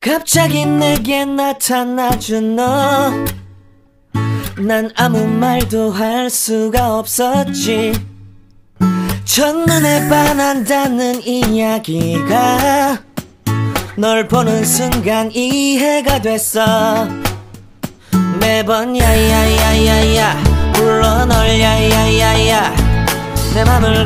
갑자기 내게 나타나준 너. 난 아무 말도 할 수가 없었지. 첫눈에 반한다는 이야기가 널 보는 순간 이해가 됐어. 매번 야야야야야 불러 널 야야야야 내 맘을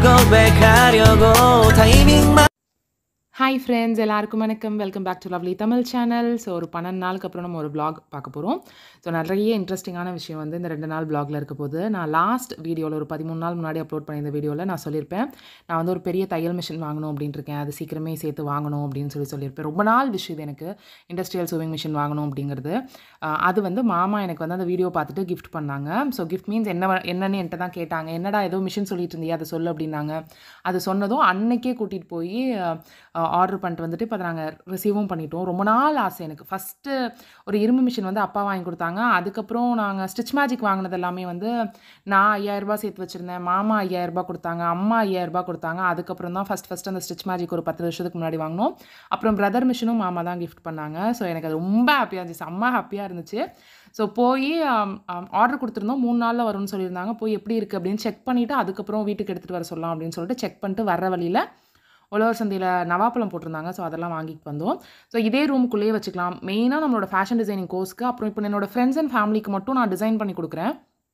고백하려고 타이밍만 hi friends எல்லாருக்கும் வணக்கம் welcome back to lovely Tamil channel so ஒரு பன்னெண்டு நாளுக்கு அப்புறம் நம்ம ஒரு vlog பார்க்க போகிறோம் ஸோ நிறைய இன்ட்ரெஸ்டிங்கான விஷயம் வந்து இந்த ரெண்டு நாள் vlogல இருக்க போது நான் லாஸ்ட் வீடியோவில் ஒரு பதிமூணு நாள் முன்னாடி அப்லோட் பண்ணியிருந்த வீடியோவில் நான் சொல்லியிருப்பேன் நான் வந்து ஒரு பெரிய தையல் மிஷின் வாங்கணும் அப்படின்ட்டு இருக்கேன் அது சீக்கிரமே சேர்த்து வாங்கணும் அப்படின்னு சொல்லி சொல்லியிருப்பேன் ரொம்ப நாள் விஷயம் இது எனக்கு இண்டஸ்ட்ரியல் சூவிங் மிஷின் வாங்கணும் அப்படிங்கிறது அஹ் அது வந்து மாமா எனக்கு வந்து அந்த வீடியோ பார்த்துட்டு கிஃப்ட் பண்ணாங்க ஸோ கிஃப்ட் மீன்ஸ் என்ன வ- என்னன்னு என்கிட்ட தான் கேட்டாங்க என்னடா ஏதோ மிஷின் சொல்லிட்டு இருந்தியா அதை சொல்லு அப்படின்னாங்க அது சொன்னதும் அன்னைக்கே கூட்டிகிட்டு போய் ஆர்டர் பண்ணிட்டு வந்துட்டு இப்போ நாங்கள் ரிசீவும் பண்ணிட்டோம் ரொம்ப நாள் ஆசை எனக்கு ஃபஸ்ட்டு ஒரு இரும்பு மிஷின் வந்து அப்பா வாங்கி கொடுத்தாங்க அதுக்கப்புறம் நாங்கள் ஸ்டிச் மேஜிக் வாங்கினது எல்லாமே வந்து நான் ஐயாயிரரூபா சேர்த்து வச்சுருந்தேன் மாமா ஐயாயிரரூபா கொடுத்தாங்க அம்மா ஐயாயிரரூபா கொடுத்தாங்க அதுக்கப்புறம் தான் ஃபஸ்ட் ஃபஸ்ட் அந்த ஸ்டிச் மேஜிக் ஒரு பத்து வருஷத்துக்கு முன்னாடி வாங்கினோம் அப்புறம் பிரதர் மிஷினும் மாமா தான் கிஃப்ட் பண்ணாங்க ஸோ எனக்கு அது ரொம்ப ஹாப்பியாக இருந்துச்சு செம்ம ஹாப்பியாக இருந்துச்சு ஸோ போய் ஆர்டர் கொடுத்துருந்தோம் மூணு நாளில் வரும்னு சொல்லியிருந்தாங்க போய் எப்படி இருக்குது அப்படின்னு செக் பண்ணிவிட்டு அதுக்கப்புறம் வீட்டுக்கு எடுத்துகிட்டு வர சொல்லலாம் அப்படின்னு சொல்லிட்டு செக் பண்ணிட்டு வர வழியில் உழவர் சந்தையில் நவாப்பழம் போட்டிருந்தாங்க ஸோ அதெல்லாம் வாங்கிட்டு வந்தோம் ஸோ இதே ரூமுக்குள்ளேயே வச்சுக்கலாம் மெயினாக நம்மளோட ஃபேஷன் டிசைனிங் கோர்ஸ்க்கு அப்புறம் இப்போ என்னோட ஃப்ரெண்ட்ஸ் அண்ட் ஃபேமிலிக்கு மட்டும் நான் டிசைன் பண்ணி கொடுக்குறேன்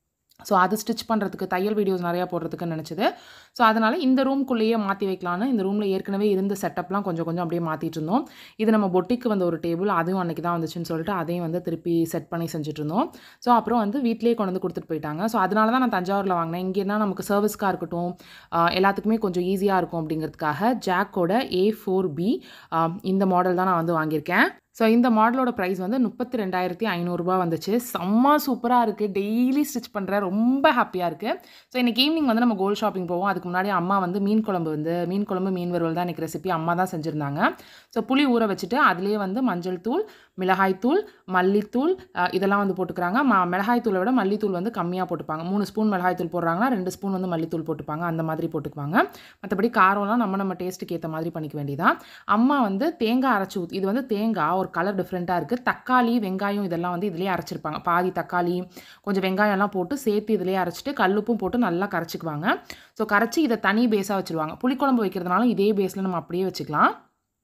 ஸோ அது ஸ்டிச் பண்ணுறதுக்கு தையல் வீடியோஸ் நிறையா போடுறதுக்குன்னு நினச்சது ஸோ அதனால் இந்த ரூம்குள்ளேயே மாற்றி வைக்கலான்னு இந்த ரூமில் ஏற்கனவே இருந்த செட்டப்லாம் கொஞ்சம் கொஞ்சம் அப்படியே மாற்றிட்டு இருந்தோம் இது நம்ம பொட்டிக்கு வந்த ஒரு டேபிள் அதுவும் அன்றைக்கி தான் வந்துச்சுன்னு சொல்லிட்டு அதையும் வந்து திருப்பி செட் பண்ணி செஞ்சுட்டு இருந்தோம் ஸோ அப்புறம் வந்து வீட்டிலேயே கொண்டு வந்து கொடுத்துட்டு போயிட்டாங்க ஸோ அதனால தான் நான் தஞ்சாவூரில் வாங்கினேன் இங்கேனா நமக்கு சர்வீஸ்க்காக இருக்கட்டும் ஆஹ் எல்லாத்துக்குமே கொஞ்சம் ஈஸியாக இருக்கும் அப்படிங்கிறதுக்காக ஜாக்கோட ஏ ஃபோர் பி இந்த மாடல் தான் நான் வந்து வாங்கியிருக்கேன் ஸோ இந்த மாடலோட ப்ரைஸ் வந்து முப்பத்தி ரெண்டாயிரத்தி ஐநூறுரூபா வந்துச்சு செம்ம சூப்பராக இருக்குது டெய்லி ஸ்டிச் பண்ணுறேன் ரொம்ப ஹாப்பியாக இருக்குது ஸோ இன்னைக்கு ஈவினிங் வந்து நம்ம கோல்ட் ஷாப்பிங் போவோம் அதுக்கு முன்னாடி அம்மா வந்து மீன் குழம்பு வந்து மீன் குழம்பு மீன் வறுவல் தான் எனக்கு ரெசிபி அம்மா தான் செஞ்சுருந்தாங்க ஸோ புளி ஊற வச்சுட்டு அதுலேயே வந்து மஞ்சள் தூள் மிளகாய் தூள் மல்லித்தூள் அஹ், இதெல்லாம் வந்து போட்டுக்கிறாங்க ம மிளகாய் தூளை விட மல்லித்தூள் வந்து கம்மியாக போட்டுப்பாங்க மூணு ஸ்பூன் மிளகாய் தூள் போடுறாங்கன்னா ரெண்டு ஸ்பூன் வந்து மல்லித்தூள் போட்டுப்பாங்க அந்த மாதிரி போட்டுக்குவாங்க மற்றபடி காரம்லாம் நம்ம நம்ம டேஸ்ட்டுக்கு ஏற்ற மாதிரி பண்ணிக்க வேண்டியதான் அம்மா வந்து தேங்காய் அரைச்சி ஊற்றி இது வந்து தேங்காய் ஒரு கலர் டிஃப்ரெண்ட்டாக இருக்குது தக்காளி வெங்காயம் இதெல்லாம் வந்து இதுலேயே அரைச்சிருப்பாங்க பாதி தக்காளி கொஞ்சம் வெங்காயம் எல்லாம் போட்டு சேர்த்து இதுலேயே அரைச்சிட்டு கல்லுப்பும் போட்டு நல்லா கரைச்சிக்குவாங்க ஸோ கரைச்சி இதை தனி பேஸாக வச்சுருவாங்க புளிக்குழம்பு வைக்கிறதுனால இதே பேஸில் நம்ம அப்படியே வச்சுக்கலாம்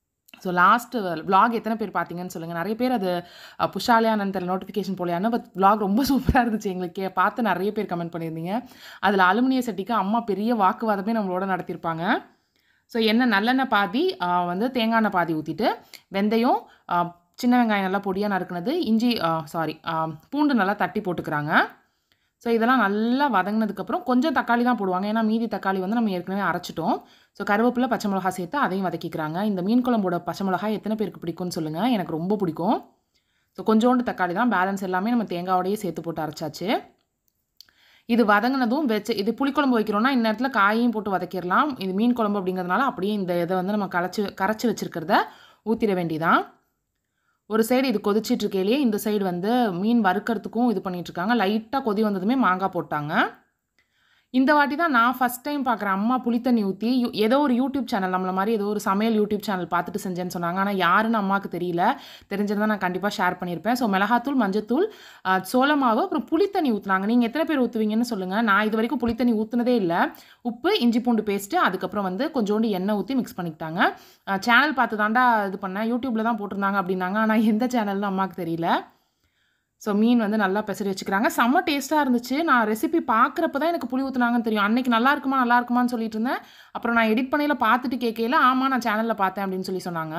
ஸோ லாஸ்ட் vlog எத்தனை பேர் பார்த்தீங்கன்னு சொல்லுங்கள் நிறைய பேர் அது புஷாலியானு தெரியல நோட்டிஃபிகேஷன் போலையானு பட் vlog ரொம்ப சூப்பராக இருந்துச்சு எங்களுக்கு பார்த்து நிறைய பேர் கமெண்ட் பண்ணியிருந்தீங்க அதில் அலுமினிய சட்டிக்கு அம்மா பெரிய வாக்குவாதமே நம்மளோட நடத்தியிருப்பாங்க ஸோ எண்ணெய் நல்லெண்ணெய் பாதி ஆ, வந்து தேங்காய் எண்ணெய் பாதி ஊற்றிட்டு வெந்தயம் ஆ, சின்ன வெங்காயம் நல்லா பொடியாக நறுக்குனது இஞ்சி சாரி பூண்டு நல்லா தட்டி போட்டுக்கிறாங்க ஸோ இதெல்லாம் நல்லா வதங்கினதுக்கப்புறம் கொஞ்சம் தக்காளி தான் போடுவாங்க ஏன்னா மீதி தக்காளி வந்து நம்ம ஏற்கனவே அரைச்சிட்டோம் ஸோ கருவேப்பிலை பச்சை மிளகா சேர்த்து அதையும் வதக்கிக்கிறாங்க இந்த மீன் குழம்போட பச்சை மிளகாய் எத்தனை பேருக்கு பிடிக்கும்னு சொல்லுங்கள் எனக்கு ரொம்ப பிடிக்கும் ஸோ கொஞ்சோண்டு தக்காளி தான் பேலன்ஸ் எல்லாமே நம்ம தேங்காயோடையே சேர்த்து போட்டு அரைச்சாச்சு இது வதங்கினதும் வச்சு இது புளிக்குழம்பு வைக்கிறோம்னா இந்த நேரத்தில் காயையும் போட்டு வதக்கிடலாம் இது மீன் குழம்பு அப்படிங்கிறதுனால அப்படியே இந்த இதை வந்து நம்ம கரைச்சி கரைச்சி வச்சிருக்கிறத ஊற்றிட வேண்டியதான் ஒரு சைடு இது கொதிச்சிட்டு இருக்கையிலேயே இந்த சைடு வந்து மீன் வறுக்கிறதுக்கும் இது பண்ணிட்டு இருக்காங்க லைட்டாக கொதி வந்ததுமே மாங்காய் போட்டாங்க இந்த வாட்டி தான் நான் ஃபஸ்ட் டைம் பார்க்குறேன் அம்மா புளித்தண்ணி ஊற்றி ஏதோ ஒரு யூடியூப் சேனல் நம்மள மாதிரி ஏதோ ஒரு சமையல் யூடியூப் சேனல் பார்த்துட்டு செஞ்சேன்னு சொன்னாங்க ஆனால் யாருன்னு அம்மாவுக்கு தெரியல தெரிஞ்சிருந்தா நான் கண்டிப்பாக ஷேர் பண்ணியிருப்பேன் ஸோ மிளகாத்தூள் மஞ்சத்தூள் ஆஹ், சோள மாவு அப்புறம் புளித்தண்ணி ஊற்றுனாங்க நீங்கள் எத்தனை பேர் ஊற்றுவீங்கன்னு சொல்லுங்கள் நான் இது வரைக்கும் புளித்தண்ணி ஊற்றுனதே இல்லை உப்பு இஞ்சி பூண்டு பேஸ்ட்டு அதுக்கப்புறம் வந்து கொஞ்சோண்டு எண்ணெய் ஊற்றி மிக்ஸ் பண்ணிக்கிட்டாங்க சேனல் பார்த்து தாண்டா இது பண்ணேன் யூடியூப்பில் தான் போட்டிருந்தாங்க அப்படின்னாங்க ஆனால் எந்த சேனல்னு அம்மாவுக்கு தெரியல ஸோ மீன் வந்து நல்லா பெசரி வச்சுக்கிறாங்க செம்ம டேஸ்ட்டாக இருந்துச்சு நான் ரெசிபி பார்க்குறப்ப தான் எனக்கு புளி ஊற்றுனாங்கன்னு தெரியும் அன்னைக்கு நல்லா இருக்குமா நல்லா இருக்குமான்னு சொல்லிட்டு இருந்தேன் அப்புறம் நான் எடிட் பண்ணையில பார்த்துட்டு கேட்கல ஆமாம் நான் சேனலில் பார்த்தேன் அப்படின்னு சொல்லி சொன்னாங்க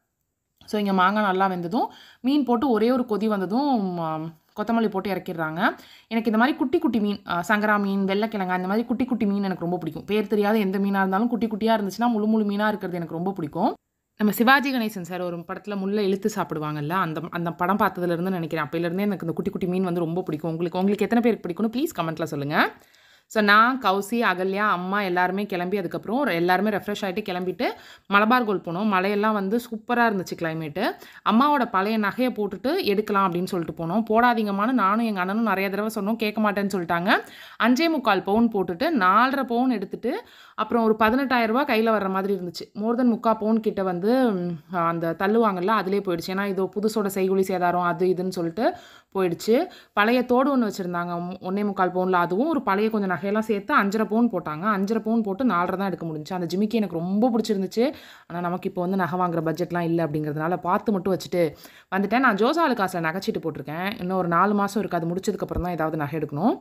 ஸோ இங்கே மாங்காய் நல்லா வெந்ததும் மீன் போட்டு ஒரே ஒரு கொதி வந்ததும் ஆம், கொத்தமல்லி போட்டு இறக்கிடுறாங்க எனக்கு இந்த மாதிரி குட்டி குட்டி மீன் ஆ, சங்கரா மீன் வெள்ளைக்கிழங்கு அந்த மாதிரி குட்டி குட்டி மீன் எனக்கு ரொம்ப பிடிக்கும் பேர் தெரியாத எந்த மீனாக இருந்தாலும் குட்டி குட்டியாக இருந்துச்சுன்னா முழு முழு மீனாக இருக்கிறது எனக்கு ரொம்ப பிடிக்கும் நம்ம சிவாஜி கணேசன் சார் ஒரு படத்தில் முள்ள இழுத்து சாப்பிடுவாங்கல்ல அந்த அந்த படம் பார்த்ததுலேருந்து நினைக்கிறேன் அப்போலேருந்தே எனக்கு இந்த குட்டி குட்டி மீன் வந்து ரொம்ப பிடிக்கும் உங்களுக்கு உங்களுக்கு எத்தனை பேருக்கு பிடிக்கும்னு ப்ளீஸ் கமெண்ட்டில் சொல்லுங்கள் ஸோ நான் கௌசி அகல்யா அம்மா எல்லாருமே கிளம்பி அதுக்கப்புறம் எல்லாருமே ரெஃப்ரெஷ் ஆகிட்டு கிளம்பிட்டு மலபார் கோல் போனோம் மழையெல்லாம் வந்து சூப்பராக இருந்துச்சு கிளைமேட்டு அம்மாவோட பழைய நகையை போட்டுட்டு எடுக்கலாம் அப்படின்னு சொல்லிட்டு போனோம் போடாதீங்கம்மான்னு நானும் எங்கள் அண்ணனும் நிறைய தடவை சொன்னோம் கேட்க மாட்டேன்னு சொல்லிட்டாங்க அஞ்சே முக்கால் பவுன் போட்டுட்டு நாலரை பவுன் எடுத்துட்டு அப்புறம் ஒரு பதினெட்டாயிரரூபா கையில் வர்ற மாதிரி இருந்துச்சு மோர் தென் முக்கா பவுன் கிட்ட வந்து ம், அந்த தள்ளுவாங்கல்ல அதிலே போயிடுச்சு ஏன்னா இது புதுசோட செய்குலி சேதாரம் அது இதுன்னு சொல்லிட்டு போயிடுச்சு பழைய தோடு ஒன்று வச்சுருந்தாங்க ஒன்றே முக்கால் பவுனில் அதுவும் ஒரு பழைய கொஞ்சம் நகையெல்லாம் சேர்த்து அஞ்சரை பவுன் போட்டாங்க அஞ்சரை பவுன் போட்டு நாலரை தான் எடுக்க முடிஞ்சுச்சு அந்த ஜிமிக்கி எனக்கு ரொம்ப பிடிச்சிருந்துச்சு ஆனால் நமக்கு இப்போ வந்து நகை வாங்குற பட்ஜெட்லாம் இல்லை அப்படிங்கிறதுனால பார்த்து மட்டும் வச்சுட்டு வந்துட்டேன் நான் ஜோசாலு காசில் நகைச்சீட்டு போட்டிருக்கேன் இன்னும் ஒரு நாலு மாதம் இருக்குது அது முடிச்சதுக்கப்புறம் தான் ஏதாவது நகை எடுக்கணும்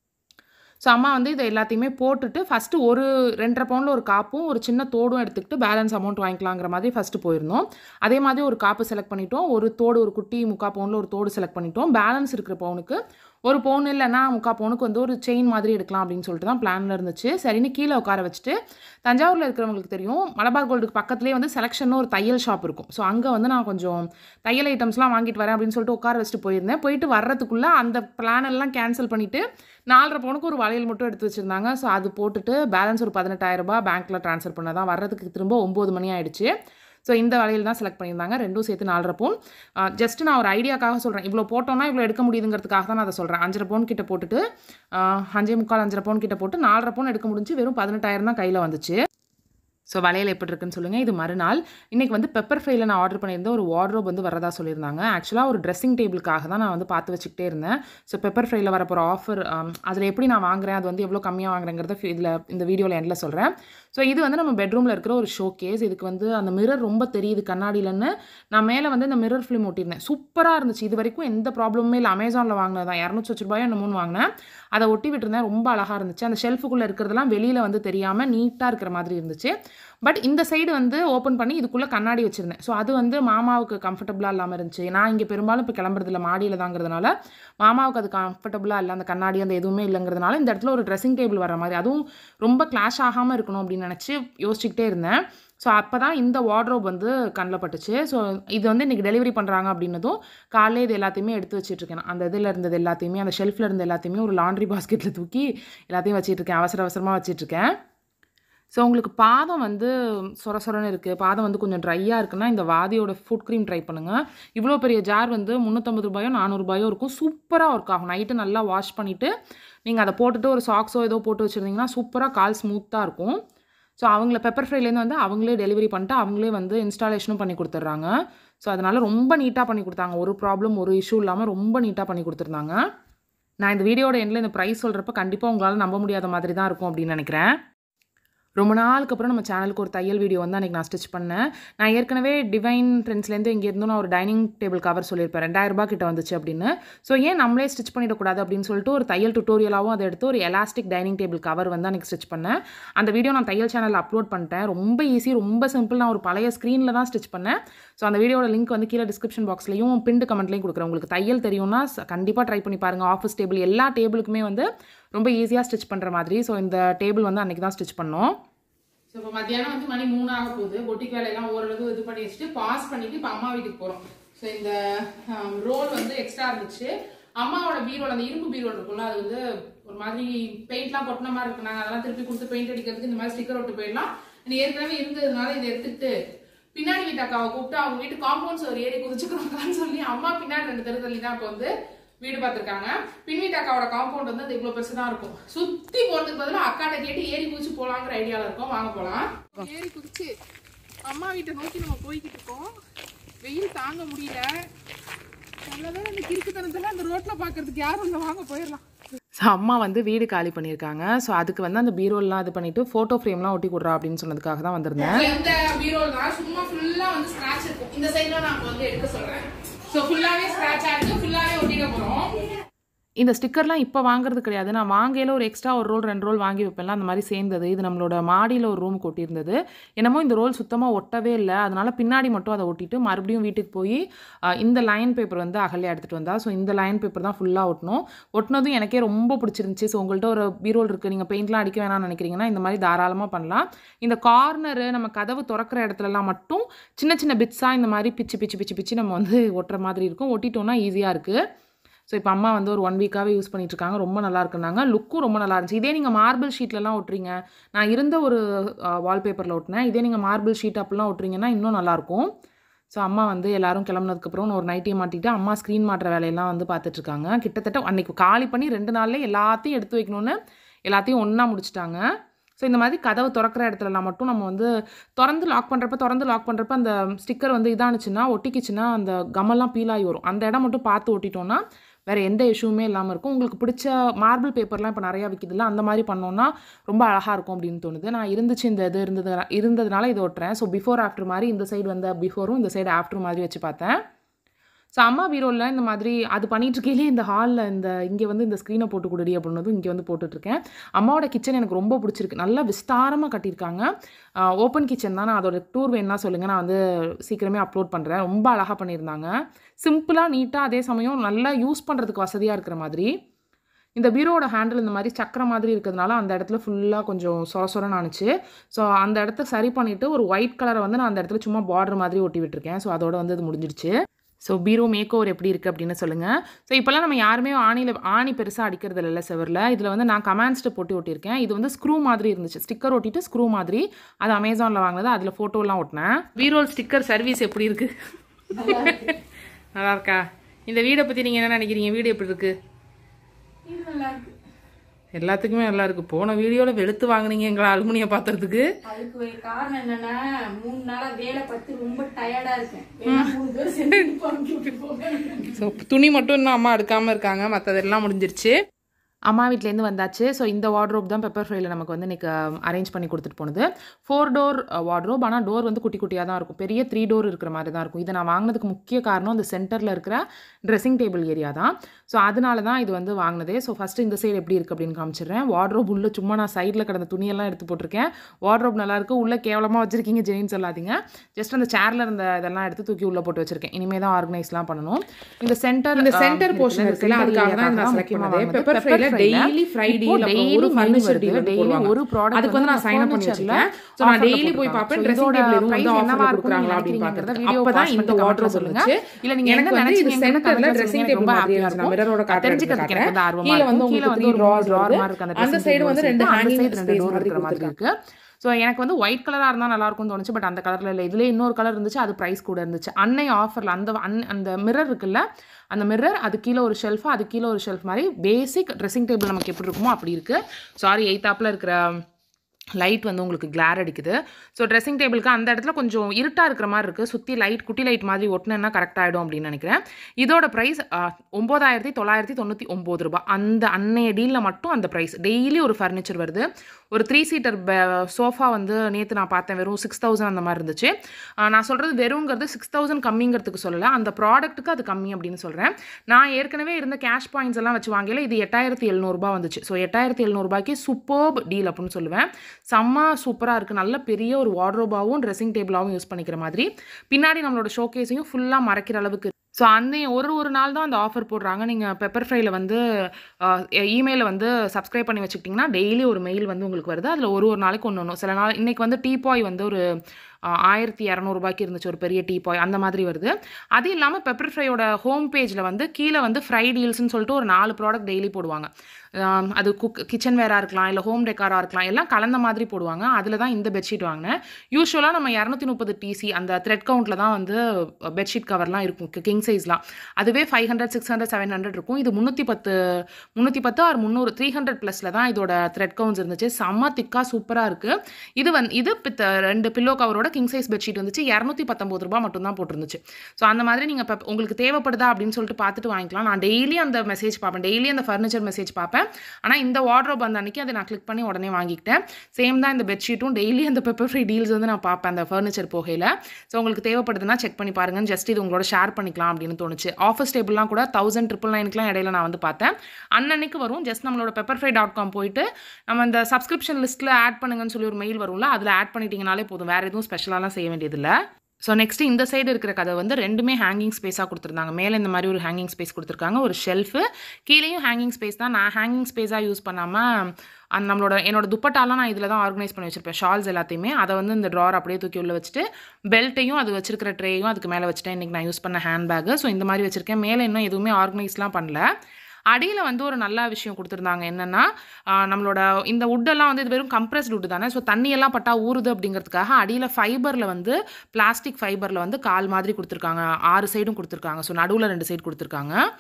ஸோ அம்மா வந்து இதை எல்லாத்தையுமே போட்டுட்டு ஃபஸ்ட்டு ஒரு ரெண்டரை பவுண்டில் ஒரு காப்பும் ஒரு சின்ன தோடும் எடுத்துக்கிட்டு பேலன்ஸ் அமௌண்ட் வாங்கிக்கலாங்கிற மாதிரி ஃபஸ்ட்டு போயிருந்தோம் அதே மாதிரி ஒரு காப்பு செலக்ட் பண்ணிட்டோம் ஒரு தோடு ஒரு குட்டி முக்கா பவுனில் ஒரு தோடு செலக்ட் பண்ணிட்டோம் பேலன்ஸ் இருக்கிற பவுனுக்கு ஒரு பவுன் இல்லைன்னா முக்கா பவுனுக்கு வந்து ஒரு செயின் மாதிரி எடுக்கலாம் அப்படின்னு சொல்லிட்டு தான் பிளானில் இருந்துச்சு சரின்னு கீழே உட்கார வச்சுட்டு தஞ்சாவூரில் இருக்கிறவங்களுக்கு தெரியும் மலபார் கோல்டுக்கு பக்கத்துலேயே வந்து செலெக்ஷன் ஒரு தையல் ஷாப் இருக்கும் ஸோ அங்கே வந்து நான் கொஞ்சம் தையல் ஐட்டம்ஸ்லாம் வாங்கிட்டு வரேன் அப்படின்னு சொல்லிட்டு உட்கார வச்சுட்டு போயிருந்தேன் போயிட்டு வர்றதுக்குள்ளே அந்த பிளான் எல்லாம் கேன்சல் பண்ணிவிட்டு நாலரை பவுனுக்கு ஒரு வளையல் மட்டும் எடுத்து வச்சுருந்தாங்க ஸோ அது போட்டுட்டு பேலன்ஸ் ஒரு பதினெட்டாயிரம் ரூபாய் பேங்க்கில் ட்ரான்ஸ்ஃபர் பண்ண தான் வர்றதுக்கு திரும்ப ஒம்பது மணி ஆயிடுச்சு ஸோ இந்த வளையல் தான் செலக்ட் பண்ணியிருந்தாங்க ரெண்டும் சேர்த்து நாலரை பவுன் ஜஸ்ட் நான் ஒரு ஐடியாக்காக சொல்கிறேன் இவ்வளோ போட்டோம்னா இவ்வளோ எடுக்க முடியுதுங்கிறதுக்காக தான் நான் அதை சொல்கிறேன் அஞ்சரை பவுன் கிட்ட போட்டுட்டு ஆஹ், அஞ்சே முக்கால் அஞ்சரை பவுன் கிட்ட போட்டு நாலரை பவுன் எடுக்க முடிஞ்சு வெறும் பதினெட்டாயிரம் தான் கையில் வந்துச்சு ஸோ வளையல் எப்படி இருக்குன்னு சொல்லுங்கள் இது மறுநாள் இன்றைக்கி வந்து பெப்பர் ஃப்ரைல நான் ஆர்டர் பண்ணியிருந்த ஒரு வார்ட்ரோப் வந்து வரதா சொல்லியிருந்தாங்க ஆக்சுவலாக ஒரு ட்ரெஸ்ஸிங் டேபிளுக்காக தான் நான் வந்து பார்த்து வச்சுக்கிட்டே இருந்தேன் ஸோ பெப்பர் ஃப்ரைல வரப்போகிற ஆஃபர் அதில் எப்படி நான் வாங்குறேன் அது வந்து எவ்வளோ கம்மியாக வாங்குறேங்கிறத இதில் இந்த வீடியோவில் எண்டில் சொல்கிறேன் ஸோ இது வந்து நம்ம பெட்ரூமில் இருக்கிற ஒரு ஷோ கேஸ் இதுக்கு வந்து அந்த மிரர் ரொம்ப தெரியுது கண்ணாடியிலன்னு நான் மேலே வந்து இந்த மிரர் ஃபிலிம் ஒட்டியிருந்தேன் சூப்பராக இருந்துச்சு இது வரைக்கும் எந்த ப்ராப்ளமுமே இல்லை அமேசானில் வாங்கினது தான் இரநூத்தி வச்சு ரூபாயோ என்னமோன்னு வாங்கினேன் அதை ஒட்டி விட்டுருந்தேன் ரொம்ப அழகாக இருந்துச்சு அந்த ஷெல்ஃபுக்குள்ளே இருக்கிறதெல்லாம் வெளியில் வந்து தெரியாமல் நீட்டாக இருக்கிற மாதிரி இருந்துச்சு பட் இந்த சைடு வந்து ஓப்பன் பண்ணி இதுக்குள்ளே கண்ணாடி வச்சுருந்தேன் ஸோ அது வந்து மாமாவுக்கு கம்ஃபர்டபுளாக இல்லாமல் இருந்துச்சு நான் இங்கே பெரும்பாலும் இப்போ கிளம்புறதில்ல மாடியில் தாங்கிறதுனால மாமாவுக்கு அது கம்ஃபர்டபுளாக இல்லை அந்த கண்ணாடி அந்த எதுவுமே இல்லைங்கிறதுனால இந்த இடத்துல ஒரு ட்ரெஸ்ஸிங் டேபிள் வர மாதிரி அதுவும் ரொம்ப கிளாஷ் ஆகாமல் இருக்கணும் அப்படின்னு நினச்சி யோசிச்சுக்கிட்டே இருந்தேன் ஸோ அப்போ தான் இந்த வார்ட்ரோப் வந்து கண்ணில் பட்டுச்சு ஸோ இது வந்து இன்றைக்கி டெலிவரி பண்ணுறாங்க அப்படின்னதும் காலையில் இது எல்லாத்தையுமே எடுத்து வச்சிட்ருக்கேன் அந்த இதில் இருந்தது எல்லாத்தையுமே அந்த ஷெல்ஃபில் இருந்த எல்லாத்தையுமே ஒரு லாண்ட்ரி பாஸ்கெட்டில் தூக்கி எல்லாத்தையும் வச்சிட்ருக்கேன் அவசர அவசரமாக வச்சிட்ருக்கேன் ஸோ உங்களுக்கு பாதம் வந்து சொர சொரன்னு இருக்குது பாதம் வந்து கொஞ்சம் ட்ரையாக இருக்குன்னா இந்த வாதியோட ஃபுட் க்ரீம் ட்ரை பண்ணுங்கள் இவ்வளோ பெரிய ஜார் வந்து முந்நூற்றம்பது ரூபாயோ நானூறுபாயோ இருக்கும் சூப்பராக ஒர்க் ஆகும் நைட்டு நல்லா வாஷ் பண்ணிவிட்டு நீங்கள் அதை போட்டுட்டு ஒரு சாக்ஸோ ஏதோ போட்டு வச்சுருந்தீங்கன்னா சூப்பராக கால் ஸ்மூத்தாக இருக்கும் ஸோ அவங்கள பெப்பர் ஃப்ரைலேருந்து வந்து அவங்களே டெலிவரி பண்ணிட்டு அவங்களே வந்து இன்ஸ்டாலேஷனும் பண்ணி கொடுத்துட்றாங்க ஸோ அதனால் ரொம்ப நீட்டாக பண்ணி கொடுத்தாங்க ஒரு ப்ராப்ளம் ஒரு இஷ்யூ இல்லாமல் ரொம்ப நீட்டாக பண்ணி கொடுத்துருந்தாங்க நான் இந்த வீடியோட எண்டில் இந்த ப்ரைஸ் சொல்கிறப்ப கண்டிப்பாக உங்களால் நம்ப முடியாத மாதிரி தான் இருக்கும் அப்படின்னு நினைக்கிறேன் ரொம்ப நாளுக்கு அப்புறம் நம்ம சேனலுக்கு ஒரு தையல் வீடியோ வந்து அன்றைக்கி நான் ஸ்டிச் பண்ணேன் நான் ஏற்கனவே டிவைன் ட்ரெண்ட்ஸ்லேருந்து இங்கே இருந்தும் நான் ஒரு டைனிங் டேபிள் கவர் சொல்லியிருப்பேன் ரெண்டாயிரம் ரூபாய் கிட்ட வந்துச்சு அப்படின்னு ஸோ ஏன் நம்மளே ஸ்டிச் பண்ணிடக்கூடாது அப்படின்னு சொல்லிட்டு ஒரு தையல் டுட்டோரியலாகவும் அதை எடுத்து ஒரு எலாஸ்டிக் டைனிங் டேபிள் கவர் வந்து அன்றைக்கி ஸ்டிச் பண்ணேன் அந்த வீடியோ நான் தையல் சேனலில் அப்லோட் பண்ணிட்டேன் ரொம்ப ஈஸி ரொம்ப சிம்பிள் நான் ஒரு பழைய ஸ்க்ரீனில் தான் ஸ்டிச் பண்ணேன் ஸோ அந்த வீடியோட லிங்க் வந்து கீழே டிஸ்கிரிப்ஷன் பாக்ஸ்லையும் பிண்டு கமெண்ட்லையும் கொடுக்குறேன் உங்களுக்கு தையல் தெரியும்னா கண்டிப்பாக ட்ரை பண்ணி பாருங்கள் ஆஃபீஸ் டேபிள் எல்லா டேபிளுக்குமே வந்து ரொம்ப ஈஸியாக ஸ்டிச் பண்ணுற மாதிரி ஸோ இந்த டேபிள் வந்து அன்றைக்கி தான் ஸ்டிச் பண்ணோம் ஸோ இப்போ மத்தியானம் வந்து மணி மூணு ஆக போகுது பொட்டிக் வேலையெல்லாம் ஓரளவு இது பண்ணி வச்சுட்டு பாஸ் பண்ணிட்டு இப்போ அம்மா வீட்டுக்கு போகிறோம் ஸோ இந்த ரோல் வந்து எக்ஸ்ட்ரா இருந்துச்சு அம்மாவோட பீரோல் அந்த இரும்பு பீரோல் இருக்கும்ல அது வந்து ஒரு மாதிரி பெயிண்ட்லாம் கொட்டின மாதிரி இருக்கு நாங்கள் அதெல்லாம் திருப்பி கொடுத்து பெயிண்ட் அடிக்கிறதுக்கு இந்த மாதிரி ஸ்டிக்கர் ஒட்டு போயிடலாம் இது ஏற்கனவே இருந்ததுனால இதை எடுத்துட்டு பின்னாடி வீட்டு அக்காவை கூப்பிட்டு அவங்க வீட்டு காம்பவுண்ட்ஸ் ஒரு ஏறி குதிச்சுக்கிறோம்னு சொல்லி அம்மா பின்னாடி ரெண்டு தெரு தள்ளி தான் இப்போ வந்து வீடு பார்த்துருக்காங்க பின் வீட்டு அக்காவோட காம்பவுண்ட் வந்து அது இவ்வளோ பெருசு தான் இருக்கும் சுத்தி போறதுக்கு பதிலாக அக்காட்ட கேட்டு ஏறி குதிச்சு போலாங்கிற ஐடியாவில் இருக்கோம் வாங்க போலாம் ஏறி குதிச்சு அம்மா வீட்டை நோக்கி நம்ம போய்கிட்டு இருக்கோம் வெயில் தாங்க முடியல நல்லதான் அந்த கிறுக்குத்தனத்துல அந்த ரோட்ல பாக்குறதுக்கு யாரும் இல்லை வாங்க போயிடலாம் ஸோ அம்மா வந்து வீடு காலி பண்ணியிருக்காங்க ஸோ அதுக்கு வந்து அந்த பீரோல்லாம் இது பண்ணிட்டு ஃபோட்டோ ஃப்ரேம்லாம் ஒட்டி கொடுறா அப்படின்னு சொன்னதுக்காக தான் வந்திருந்தேன் இந்த பீரோல் தான் சும்மா ஃபுல்லாக வந்து ஸ்க்ராட்ச் இருக்கும் இந்த சைடில் நான் வந்து எடுக்க சொல்கிறேன் ஸோ ஃபுல்லாகவே ஸ்க்ராட்சாக இருக்கு ஃபுல்லாகவே ஒட்டிட போகிறோம் இந்த ஸ்டிக்கர்லாம் இப்போ வாங்குறது கிடையாது நான் வாங்கையில் ஒரு எக்ஸ்ட்ரா ஒரு ரோல் ரெண்டு ரோல் வாங்கி வைப்பேன்ல அந்த மாதிரி சேர்ந்தது இது நம்மளோட மாடியில் ஒரு ரூம் கொட்டியிருந்தது என்னமோ இந்த ரோல் சுத்தமாக ஒட்டவே இல்லை அதனால பின்னாடி மட்டும் அதை ஒட்டிட்டு மறுபடியும் வீட்டுக்கு போய் அஹ், இந்த லைன் பேப்பர் வந்து அகல்யா எடுத்துகிட்டு வந்தா ஸோ இந்த லைன் பேப்பர் தான் ஃபுல்லாக ஒட்டணும் ஒட்டினதும் எனக்கே ரொம்ப பிடிச்சிருந்துச்சி ஸோ உங்கள்கிட்ட ஒரு பீரோல் இருக்குது நீங்கள் பெயிண்ட்லாம் அடிக்க வேணாம்னு நினைக்கிறீங்கன்னா இந்த மாதிரி தாராளமாக பண்ணலாம் இந்த கார்னரு நம்ம கதவு திறக்கிற இடத்துலலாம் மட்டும் சின்ன சின்ன பிட்ஸாக இந்த மாதிரி பிச்சு பிச்சு பிச்சு பிச்சு நம்ம வந்து ஒட்டுற மாதிரி இருக்கும் ஒட்டிட்டோம்னா ஈஸியாக இருக்குது ஸோ இப்போ அம்மா வந்து ஒரு ஒன் வீக்காகவே யூஸ் பண்ணிட்டு இருக்காங்க ரொம்ப நல்லா இருக்குன்னாங்க லுக்கும் ரொம்ப நல்லா இருந்துச்சு இதே நீங்கள் மார்பிள் ஷீட்லலாம் ஒட்டுறீங்க நான் இருந்த ஒரு வால்பேப்பரில் ஒட்டினேன் இதே நீங்கள் மார்பிள் ஷீட் அப்படிலாம் ஒட்டுறீங்கன்னா இன்னும் நல்லாயிருக்கும் ஸோ அம்மா வந்து எல்லாரும் கிளம்புனதுக்கப்புறம் நான் ஒரு நைட்டியை மாட்டிட்டு அம்மா ஸ்க்ரீன் மாட்டுற வேலையெல்லாம் வந்து பார்த்துட்ருக்காங்க கிட்டத்தட்ட அன்னைக்கு காலி பண்ணி ரெண்டு நாள்லேயே எல்லாத்தையும் எடுத்து வைக்கணும்னு எல்லாத்தையும் ஒன்றா முடிச்சிட்டாங்க ஸோ இந்த மாதிரி கதவு திறக்கிற இடத்துலலாம் மட்டும் நம்ம வந்து திறந்து லாக் பண்ணுறப்ப திறந்து லாக் பண்ணுறப்ப அந்த ஸ்டிக்கர் வந்து இதானுச்சுன்னா ஒட்டிக்கிச்சுன்னா அந்த கம்மெல்லாம் பீல் ஆகி வரும் அந்த இடம் மட்டும் பார்த்து ஒட்டிட்டோம்னா வேறு எந்த இஷ்யூமே இல்லாமல் இருக்கும் உங்களுக்கு பிடிச்ச மார்பிள் பேப்பர்லாம் இப்போ நிறையா விற்கிதுல்ல அந்த மாதிரி பண்ணோன்னா ரொம்ப அழகாக இருக்கும் அப்படின்னு தோணுது நான் இருந்துச்சு இந்த இது இருந்தது இருந்ததுனால இதை ஒட்டுறேன் ஸோ பிஃபோர் ஆஃப்டர் மாதிரி இந்த சைடு வந்து பிஃபோரும் இந்த சைடு ஆஃப்டர் மாதிரி வச்சு பார்த்தேன் ஸோ அம்மா பீரோவில் இந்த மாதிரி அது பண்ணிட்டு இருக்கையிலே இந்த ஹாலில் இந்த இங்கே வந்து இந்த ஸ்க்ரீனை போட்டு கொடுடி அப்படின்னதும் இங்கே வந்து போட்டுட்ருக்கேன் அம்மாவோட கிச்சன் எனக்கு ரொம்ப பிடிச்சிருக்கு நல்லா விஸ்தாரமாக கட்டியிருக்காங்க ஓப்பன் கிச்சன் தான் நான் அதோட டூர் வேணும்னா சொல்லுங்கள் நான் வந்து சீக்கிரமே அப்லோட் பண்ணுறேன் ரொம்ப அழகாக பண்ணியிருந்தாங்க சிம்பிளாக நீட்டாக அதே சமயம் நல்லா யூஸ் பண்ணுறதுக்கு வசதியாக இருக்கிற மாதிரி இந்த பீரோவோட ஹேண்டில் இந்த மாதிரி சக்கர மாதிரி இருக்கிறதுனால அந்த இடத்துல ஃபுல்லாக கொஞ்சம் சொர சொரன்னு ஆனிச்சு ஸோ அந்த இடத்த சரி பண்ணிவிட்டு ஒரு ஒயிட் கலரை வந்து நான் அந்த இடத்துல சும்மா பார்டர் மாதிரி ஒட்டி விட்டுருக்கேன் ஸோ அதோட வந்து அது முடிஞ்சிடுச்சு ஸோ பீரோ மேக் ஓவர் எப்படி இருக்குது அப்படின்னு சொல்லுங்கள் ஸோ இப்போல்லாம் நம்ம யாருமே ஆணியில் ஆணி பெருசாக அடிக்கிறது இல்லை செவரில் இதில் வந்து நான் கமாண்ட்ஸ்ட்டு போட்டு ஒட்டியிருக்கேன் இது வந்து ஸ்க்ரூ மாதிரி இருந்துச்சு ஸ்டிக்கர் ஒட்டிட்டு ஸ்க்ரூ மாதிரி அது அமேசானில் வாங்கினது அதில் ஃபோட்டோலாம் ஒட்டினேன் பீரோல் ஸ்டிக்கர் சர்வீஸ் எப்படி இருக்குது நல்லா இருக்கா இந்த வீடை பற்றி நீங்கள் என்ன நினைக்கிறீங்க வீடு எப்படி இருக்குது இது நல்லா இருக்கு எல்லாத்துக்குமே நல்லா இருக்கு போன வீடியோவில் வெளுத்து வாங்குனீங்க எங்களை அலுமினிய பாத்திரத்துக்கு அதுக்கு ஒரு காரணம் என்னன்னா மூணு நாளா வேலை பார்த்து ரொம்ப டயர்டா இருக்கேன் வேணா மூணு பேர் சேர்ந்து பங்கு விட்டு போங்க ஸோ துணி மட்டும் இன்னும் அம்மா எடுக்காமல் இருக்காங்க மற்றதெல்லாம் முடிஞ்சிருச்சு அம்மா வீட்லேருந்து வந்தாச்சு ஸோ இந்த வார்ட்ரோப் தான் பெப்பர் ஃப்ரைல நமக்கு வந்து இன்றைக்கி அரேஞ்ச் பண்ணி கொடுத்துட்டு போனது ஃபோர் டோர் வார்ட்ரோப் ஆனால் டோர் வந்து குட்டி குட்டியாக தான் இருக்கும் பெரிய த்ரீ டோர் இருக்கிற மாதிரி தான் இருக்கும் இதை நான் வாங்கினதுக்கு முக்கிய காரணம் இந்த சென்டரில் இருக்கிற ட்ரெஸ்ஸிங் டேபிள் ஏரியா தான் ஸோ அதனால தான் இது வந்து வாங்கினதே ஸோ ஃபஸ்ட்டு இந்த சைடு எப்படி இருக்குது அப்படின்னு காமிச்சிடுறேன் வார்ட்ரோப் உள்ள சும்மா நான் சைடில் கிடந்த துணியெல்லாம் எடுத்து போட்டிருக்கேன் வார்ட்ரோப் நல்லாயிருக்கு உள்ளே கேவலமாக வச்சிருக்கீங்க ஜெயின்னு சொல்லாதீங்க ஜஸ்ட் அந்த சேரில் இருந்த இதெல்லாம் எடுத்து தூக்கி உள்ளே போட்டு வச்சிருக்கேன் இனிமேல் தான் ஆர்கனைஸ்லாம் பண்ணணும் இந்த சென்டர் இந்த center portion இருக்குல்ல, அதுக்காக தான் நான் select பண்ணது. Pepper fry ல daily Friday ல அப்புறம் ஒரு furniture deal வந்து போடுவாங்க. ஒரு ப்ராடக்ட் அதுக்கு வந்து நான் sign up பண்ணி வச்சிருக்கேன். So, நான் daily போய் பார்ப்பேன், dressing table எதுவும் வந்து offer ல கொடுக்குறாங்களா அப்படின்னு பார்க்கறதுக்கு. அப்பதான் இந்த wardrobe இருந்துச்சு. இல்ல நீங்க எனக்கு என்ன வந்து இது நினைச்சீங்க centerல dressing table மாதிரி இருந்துச்சு. நான் mirror ஓட காட்டுறேன் தெரிஞ்சுக்கிறதுக்கு எனக்கு வந்து ஆர்வமா கீழ வந்து இருக்கும். கீழ உங்களுக்கு வந்து three ஒரு drawers drawer வருது. மாதிரி இருக்கு அந்த அந்த dressing side table வந்து ரெண்டு வச்சிருக்கு. அந்த hanging side ரெண்டு space door மாதிரி இருக்கிற மாதிரி இருக்கு ஸோ எனக்கு வந்து ஒயிட் கலராக இருந்தால் நல்லா இருக்கும்னு தோணுச்சு பட் அந்த கலரில் இல்லை இதுலேயே இன்னொரு கலர் இருந்துச்சு அது ப்ரைஸ் கூட இருந்துச்சு அன்னை ஆஃபரில் அந்த அன் அந்த மிரர் இருக்குல்ல அந்த மிரர் அது கீழே ஒரு ஷெல்ஃபு அது கீழே ஒரு ஷெல்ஃப் மாதிரி பேசிக் ட்ரெஸ்ஸிங் டேபிள் நமக்கு எப்படி இருக்குமோ அப்படி இருக்குது சாரி எயித்தாப்பில் இருக்கிற லைட் வந்து உங்களுக்கு கிளார் அடிக்குது ஸோ ட்ரெஸ்ஸிங் டேபிளுக்கு அந்த இடத்துல கொஞ்சம் இருட்டாக இருக்கிற மாதிரி இருக்குது சுற்றி லைட் குட்டி லைட் மாதிரி ஒட்டினேன்னா கரெக்ட் ஆகிடும் அப்படின்னு நினைக்கிறேன் இதோட ப்ரைஸ் ஒம்பதாயிரத்தி தொள்ளாயிரத்தி தொண்ணூற்றி ஒம்பது ரூபாய் அந்த அன்னைய டீலில் மட்டும் அந்த ப்ரைஸ் டெய்லி ஒரு ஃபர்னிச்சர் வருது ஒரு த்ரீ சீட்டர் சோஃபா வந்து நேற்று நான் பார்த்தேன் வெறும் சிக்ஸ் தௌசண்ட் அந்த மாதிரி இருந்துச்சு ஆஹ் நான் சொல்கிறது வெறுங்கிறது சிக்ஸ் தௌசண்ட் கம்மிங்கிறதுக்கு சொல்லலை அந்த ப்ராடக்ட்டுக்கு அது கம்மி அப்படின்னு சொல்கிறேன் நான் ஏற்கனவே இருந்த கேஷ் பாயிண்ட்ஸ் எல்லாம் வச்சு வாங்கல இது எட்டாயிரத்தி எழுநூறுபா வந்துச்சு ஸோ எட்டாயிரத்தி எழுநூறுபாய்க்கு சூப்பர்ப் டீல் அப்படின்னு சொல்லுவேன் செம்ம சூப்பராக இருக்குது நல்ல பெரிய ஒரு வார்ட்ரோபாவும் ட்ரெஸ்ஸிங் டேபிளாகவும் யூஸ் பண்ணிக்கிற மாதிரி பின்னாடி நம்மளோட ஷோகேஸையும் ஃபுல்லாக மறைக்கிற அளவுக்கு ஸோ அந்த ஒரு ஒரு நாள் தான் அந்த ஆஃபர் போடுறாங்க நீங்கள் பெப்பர் ஃப்ரைல வந்து இமெயிலில் வந்து சப்ஸ்கிரைப் பண்ணி வச்சுக்கிட்டிங்கன்னா டெய்லி ஒரு மெயில் வந்து உங்களுக்கு வருது அதில் ஒரு ஒரு நாளைக்கு ஒன்று ஒன்று சில நாள் இன்றைக்கி வந்து டீ பாய் வந்து ஒரு ஆஹ், ஆயிரத்தி இரநூறுபாய்க்கு இருந்துச்சு ஒரு பெரிய டீ பாய் அந்த மாதிரி வருது அது இல்லாமல் பெப்பர் ஃப்ரையோட ஹோம் பேஜில் வந்து கீழே வந்து ஃப்ரை டீல்ஸ்னு சொல்லிட்டு ஒரு நாலு ப்ராடக்ட் டெய்லி போடுவாங்க ஆம், அது குக் கிச்சன் வேராக இருக்கலாம் இல்லை ஹோம் டெக்காராக இருக்கலாம் எல்லாம் கலந்த மாதிரி போடுவாங்க அதில் தான் இந்த பெட்ஷீட் வாங்கினேன் யூஸ்வலாக நம்ம இரநூத்தி முப்பது டிசி அந்த த்ரெட் கவுண்ட்டில் தான் வந்து பெட்ஷீட் கவர்லாம் இருக்கும் கிங் சைஸ்லாம் அதுவே five hundred six hundred seven hundred இருக்கும் இது முந்நூற்றி பத்து முந்நூற்றி பத்து ஆறு முந்நூறு த்ரீ ஹண்ட்ரட் ப்ளஸில் தான் இதோட த்ரெட் கவுண்ட்ஸ் இருந்துச்சு செம்ம திக்காக சூப்பராக இருக்குது இது வந்து இது பித்த ரெண்டு பில்லோ கவரோட கிங் சைஸ் பெட்ஷீட் வந்துச்சு இரநூத்தி பத்தொம்பது ரூபா மட்டும் தான் போட்டிருந்துச்சு ஸோ அந்த மாதிரி நீங்கள் இப்போ உங்களுக்கு தேவைப்படுதா அப்படின்னு சொல்லிட்டு பார்த்துட்டு வாங்கிக்கலாம் நான் டெய்லி அந்த மெசேஜ் பார்ப்பேன் டெய்லி அந்த ஃபர்னிச்சர் மெசேஜ் பார்ப்பேன் ஆனால் இந்த வார்ட்ரோப் அந்த அன்னைக்கு அதை நான் கிளிக் பண்ணி உடனே வாங்கிக்கிட்டேன் சேம் தான் இந்த பெட்ஷீட்டும் டெய்லி அந்த பெப்பர் ஃப்ரீ டீல்ஸ் வந்து நான் பார்ப்பேன் அந்த ஃபர்னிச்சர் போகையில் ஸோ உங்களுக்கு தேவைப்படுதுன்னா செக் பண்ணி பாருங்க ஜஸ்ட் இது உங்களோட ஷேர் பண்ணிக்கலாம் அப்படின்னு தோணுச்சு ஆஃபீஸ் டேபிள்லாம் கூட தௌசண்ட் ட்ரிபிள் நைனுக்குலாம் இடையில நான் வந்து பார்த்தேன் அன்னன்னைக்கு வரும் ஜஸ்ட் நம்மளோட பெப்பர் ஃப்ரை டாட் காம் போயிட்டு நம்ம இந்த சப்ஸ்கிரிப்ஷன் லிஸ்ட்டில் ஆட் பண்ணுங்கன்னு சொல்லி ஒரு மெயில் வரும்ல அதில் ஆட் பண்ணிட்டீங்கனாலே போதும் வேறு எதுவும் ஸ்பெஷலாலாம் செய்ய வேண்டியதில்லை ஸோ நெக்ஸ்ட் இந்த சைடு இருக்கிற கதை வந்து ரெண்டுமே ஹேங்கிங் ஸ்பேஸாக கொடுத்துருந்தாங்க மேலே இந்த மாதிரி ஒரு ஹேங்கிங் ஸ்பேஸ் கொடுத்துருக்காங்க ஒரு ஷெல்ஃபு கீழேயும் ஹேங்கிங் ஸ்பேஸ் தான் நான் ஹேங்கிங் ஸ்பேஸாக யூஸ் பண்ணாமல் அந்த நம்மளோட என்னோட துப்பட்டாலாம் நான் இதில் தான் ஆர்கனைஸ் பண்ணி வச்சிருப்பேன் ஷால்ஸ் எல்லாத்தையுமே அதை வந்து இந்த ட்ரார் அப்படியே தூக்கி உள்ள வச்சுட்டு பெல்ட்டையும் அது வச்சிருக்கிற ட்ரேயும் அதுக்கு மேலே வச்சுட்டேன் இன்றைக்கி நான் யூஸ் பண்ண ஹேண்ட் பேக்கு ஸோ இந்த மாதிரி வச்சிருக்கேன் மேலே இன்னும் எதுவுமே ஆர்கனைஸ்லாம் பண்ணல அடியில் வந்து ஒரு நல்ல விஷயம் கொடுத்துருந்தாங்க என்னென்னா நம்மளோட இந்த உட்டெல்லாம் வந்து இது வெறும் கம்ப்ரஸ்ட் உட்டு தானே ஸோ தண்ணியெல்லாம் பட்டா ஊறுது அப்படிங்கிறதுக்காக அடியில் ஃபைபரில் வந்து பிளாஸ்டிக் ஃபைபரில் வந்து கால் மாதிரி கொடுத்துருக்காங்க ஆறு சைடும் கொடுத்துருக்காங்க ஸோ நடுவில் ரெண்டு சைடு கொடுத்துருக்காங்க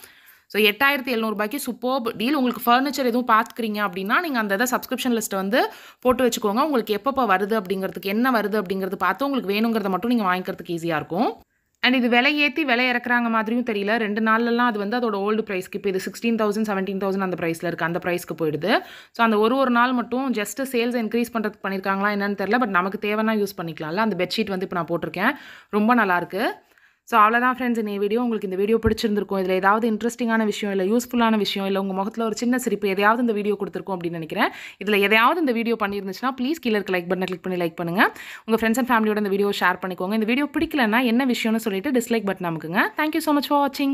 ஸோ எட்டாயிரத்தி எழுநூறுபாய்க்கு சூப்பர் டீல் உங்களுக்கு ஃபர்னிச்சர் எதுவும் பார்த்துக்கிறீங்க அப்படின்னா நீங்கள் அந்த இதை சப்ஸ்கிரிப்ஷன் லிஸ்ட்டை வந்து போட்டு வச்சுக்கோங்க உங்களுக்கு எப்பப்போ வருது அப்படிங்கிறதுக்கு என்ன வருது அப்படிங்கிறது பார்த்து உங்களுக்கு வேணுங்கிறத மட்டும் நீங்கள் வாங்கிக்கிறதுக்கு ஈஸியாக இருக்கும் அண்ட் இது விலை ஏற்றி விலை இறக்குறாங்க மாதிரியும் தெரியல ரெண்டு நாள்லலாம் அது வந்து அதோட ஓல்டு ப்ரைஸ்க்கு இப்போ இது சிக்ஸ்டீன் தௌசண்ட் செவன்டீன் தௌசண்ட் அந்த ப்ரைஸில் இருக்குது அந்த ப்ரைஸ்க்கு போயிடுது ஸோ அந்த ஒரு ஒரு நாள் மட்டும் ஜஸ்ட் சேல்ஸ் இன்க்ரீஸ் பண்ணுறதுக்கு பண்ணியிருக்காங்களா என்னன்னு தெரியல பட் நமக்கு தேவைன்னா யூஸ் பண்ணிக்கலாம்ல அந்த பெட்ஷீட் வந்து இப்போ நான் போட்டிருக்கேன் ரொம்ப நல்லாயிருக்கு ஸோ அவ்வளோதான் ஃப்ரெண்ட்ஸ் இந்த வீடியோ உங்களுக்கு இந்த வீடியோ பிடிச்சிருந்திருக்கும் இதில் ஏதாவது இன்ட்ரெஸ்டிங்கான விஷயம் இல்லை யூஸ்ஃபுல்லான விஷயம் இல்லை உங்கள் முகத்தில் ஒரு சின்ன சிரிப்பு எதையாவது இந்த வீடியோ கொடுத்துருக்கோம் அப்படின்னு நினைக்கிறேன் இதில் எதையாவது இந்த வீடியோ பண்ணியிருந்துச்சுன்னா ப்ளீஸ் கீழே இருக்க லைக் பட்டனை கிளிக் பண்ணி லைக் பண்ணுங்கள் உங்கள் ஃப்ரெண்ட்ஸ் அண்ட் ஃபேமிலியோட இந்த வீடியோ ஷேர் பண்ணிக்கோங்க இந்த வீடியோ பிடிக்கலன்னா என்ன விஷயம்னு சொல்லிட்டு டிஸ்லைக் பட்டன் அமுக்குங்க தேங்க்யூ ஸோ மச் ஃபார் வாட்சிங்